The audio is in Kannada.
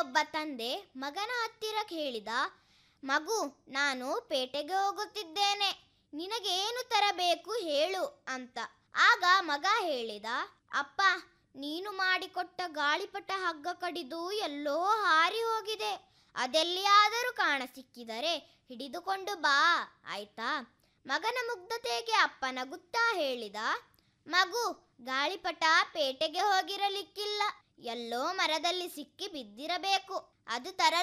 ಒಬ್ಬ ತಂದೆ ಮಗನ ಹತ್ತಿರ ಹೇಳಿದ ಮಗು ನಾನು ಪೇಟೆಗೆ ಹೋಗುತ್ತಿದ್ದೇನೆ ನಿನಗೇನು ತರಬೇಕು ಹೇಳು ಅಂತ ಆಗ ಮಗ ಹೇಳಿದ ಅಪ್ಪ ನೀನು ಮಾಡಿಕೊಟ್ಟ ಗಾಳಿಪಟ ಹಗ್ಗ ಕಡಿದು ಎಲ್ಲೋ ಹಾರಿ ಹೋಗಿದೆ ಅದೆಲ್ಲಿಯಾದರೂ ಕಾಣ ಸಿಕ್ಕಿದರೆ ಹಿಡಿದುಕೊಂಡು ಬಾ ಆಯ್ತಾ ಮಗನ ಮುಗ್ಧತೆಗೆ ಅಪ್ಪ ನಗುತ್ತಾ ಹೇಳಿದ ಮಗು ಗಾಳಿಪಟ ಪೇಟೆಗೆ ಹೋಗಿರಲಿಕ್ಕಿಲ್ಲ ಎಲ್ಲೋ ಮರದಲ್ಲಿ ಸಿಕ್ಕಿ ಬಿದ್ದಿರಬೇಕು ಅದು ತರಲು